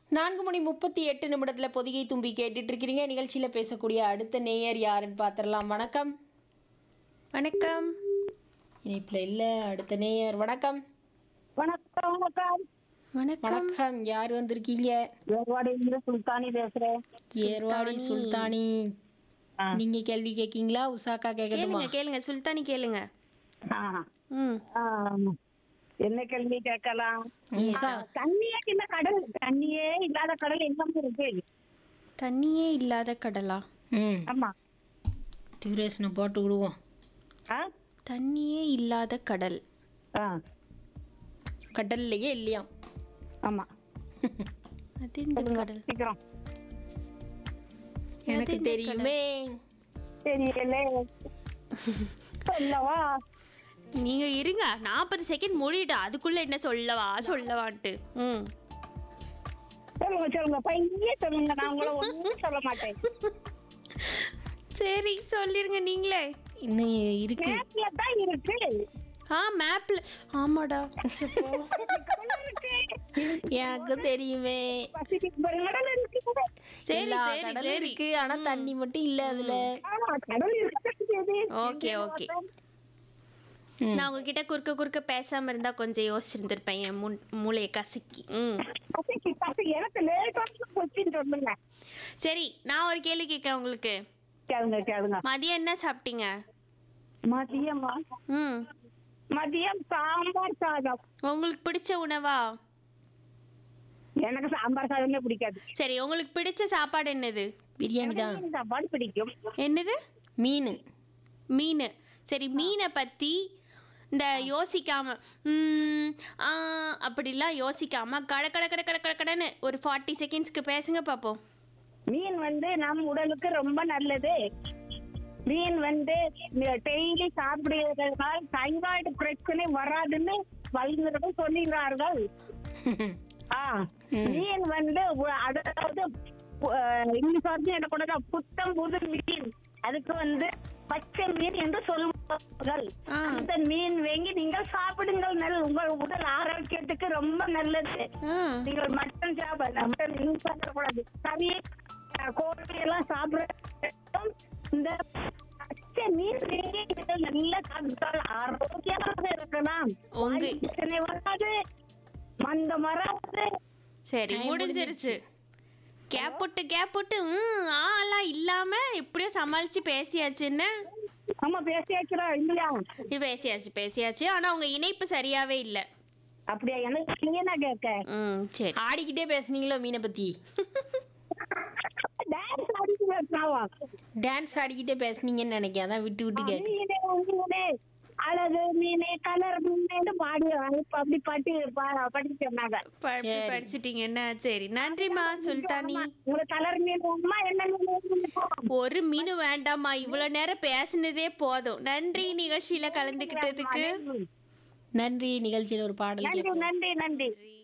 நான்கு மணி முப்பத்தி எட்டு நிமிடத்துல பொதிகை தும்பி கேட்டுட்டு இருக்கிறீங்க நிகழ்ச்சியில பேசக்கூடிய அடுத்த நேயர் யாருன்னு பாத்திரலாம் வணக்கம் வணக்கம் இணைப்புல இல்ல அடுத்த நேயர் வணக்கம் வணக்கம் வணக்கம் வணக்கம் வணக்கம் யார் வந்திருக்கீங்க ஏர்வாடியிலிருந்து சுல்தானி பேசுறேன் ஏர்வாடி சுல்தானி ஆ. நீங்க கேள்வி கேக்கீங்களா உஷாக்கா கேட்கணுமா கேளுங்க கேளுங்க சுல்தானி கேளுங்க ஆ. ம் ஆ. என்ன கேள்வி கேட்கலாம் உஷா தண்ணியே இல்ல கடல் தண்ணியே இல்லாத கடல் எங்க இருக்கு தண்ணியே இல்லாத கடலா ம் ஆமா டியூரேஷனை போட்டு விடுவோம் ஆ? தண்ணியே இல்லாத கடல் ஆ. கடல்லையே இல்லையா ஆமா அது இந்த கடல் சீக்கிரம் எனக்கு தெரியுமே தெரியல சொல்லவா நீங்க இருங்க நாற்பது செகண்ட் மூடிட்டு அதுக்குள்ள என்ன சொல்லவா சொல்லவான்ட்டு ம் சொல்லுங்க சொல்லுங்க பையன் சொல்லுங்க நான் உங்களை ஒண்ணும் சொல்ல மாட்டேன் சரி சொல்லிருங்க நீங்களே இன்னும் இருக்கு மேப்ல தான் இருக்கு ஆ மேப்ல ஆமாடா சப்போ. கடல் இருக்கு எனக்கு தெரியுமே பசிபிக் பெருங்கடல் இருக்கு சரி எல்லா சரி கடலும் சரி இருக்கு ஆனா தண்ணி மட்டும் இல்ல அதுல ஆமா கடல் இருக்கு ஓகே ஓகே நான் உங்ககிட்ட குறுக்க குறுக்க பேசாம இருந்தா கொஞ்சம் யோசிச்சிருந்திருப்பேன் என் முன் மூளையை கசக்கி ம் பசிக்கு பசி எனக்கு லேட்டாக கொஸ்டின் சொல்லுங்க சரி நான் ஒரு கேள்வி கேட்க உங்களுக்கு கேளுங்க கேளுங்க மதியம் என்ன சாப்பிட்டீங்க மதியமா ம் மதியம் சாம்பார் சாதம் உங்களுக்கு பிடிச்ச உணவா எனக்கு சாம்பார் சாதமே பிடிக்காது சரி உங்களுக்கு பிடிச்ச சாப்பாடு என்னது பிரியாணி தான் மீன் சாப்பாடு பிடிக்கும் என்னது மீன் மீன் சரி மீனை பத்தி இந்த யோசிக்காம ம், ஆ, அப்படிலாம் யோசிக்காம கட கட கட கட கட கடன்னு ஒரு ஃபார்ட்டி செகண்ட்ஸ்க்கு பேசுங்க பார்ப்போம் மீன் வந்து நம் உடலுக்கு ரொம்ப நல்லது மீன் வந்து டெய்லி சாப்பிடுவதனால் தைராய்டு பிரச்சனை வராதுன்னு வல்லுநர்கள் சொல்லுகிறார்கள் ஆ மீன் வந்து உ- அதாவது அஹ், இங்கிலீஷ் வார்த்தை என்ன கூட புத்தம் புது மீன் அதுக்கு வந்து பச்சை மீன் என்று சொல்லுவார்கள் ஆ. அந்த மீன் வாங்கி நீங்கள் சாப்பிடுங்கள் நல் உங்கள் உடல் ஆரோக்கியத்துக்கு ரொம்ப நல்லது ஆ, நீங்கள் மட்டன் சாப்பிட மட்டன் இன்னும் சாப்பிடக்கூடாது கறி அஹ், கோழி எல்லாம் சாப்பிட இந்த பச்சை மீன் வாங்கி நீங்கள் நல்லா சாப்பிட்டால் ஆரோக்கியமாக இருக்கலாம் உங்க வாய் பிரச்சனை வராது மந்த வராது சரி Time முடிஞ்சிருச்சு கேப் போட்டு கேப் போட்டு ம் ஆலாம் இல்லாம எப்படியோ சமாளிச்சு பேசியாச்சுன்னு ஆமா பேசியாச்சுடா இல்லையா இது பேசியாச்சு பேசியாச்சு ஆனா உங்க இணைப்பு சரியாவே இல்ல அப்படியா எனக்கு கிளீனா கேட்க ம் சரி ஆடிக்கிட்டே பேசுனீங்களோ மீனை பத்தி டான்ஸ் ஆடிட்டு பேசினாவா டான்ஸ் ஆடிக்கிட்டே பேசுனீங்கன்னு நினைக்கிறேன் அதான் விட்டு விட்டு கேட்க மீனே மீனே அழகு மீனே கலர் மீனேன்னு பாடி இப்ப அப்படி பாட்டு பா- படிச்சு சொன்னாங்க ப- அப்படி சரி. படிச்சிட்டீங்கன்னா சரி நன்றிம்மா சுல்தானி உங்களுக்கு கலர் மீன் வேணுமா என்ன மீன் வேணுமா? ஒரு மீன் வேண்டாம்மா இவ்வளவு நேரம் பேசினதே போதும் நன்றி நிகழ்ச்சியில கலந்துக்கிட்டதுக்கு நன்றி நிகழ்ச்சியில் ஒரு பாடல் நன்றி கேட்போம் நன்றி நன்றி